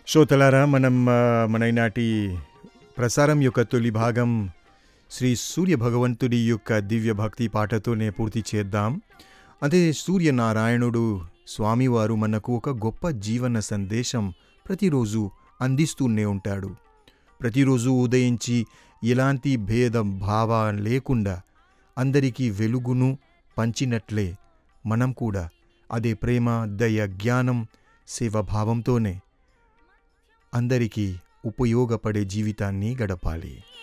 శ్రోతలారా మనం ఆ, మన ఈనాటి ప్రసారం యొక్క తొలి భాగం శ్రీ సూర్య భగవంతుడి యొక్క దివ్య భక్తి పాటతోనే పూర్తి చేద్దాం అదే సూర్యనారాయణుడు స్వామివారు మనకు ఒక గొప్ప జీవన సందేశం ప్రతిరోజు అందిస్తూనే ఉంటాడు ప్రతిరోజు ఉదయించి ఎలాంటి భేద భావం లేకుండా అందరికీ వెలుగును పంచినట్లే మనం కూడా అదే ప్రేమ దయ జ్ఞానం సేవభావంతోనే అందరికీ ఉపయోగపడే జీవితాన్ని గడపాలి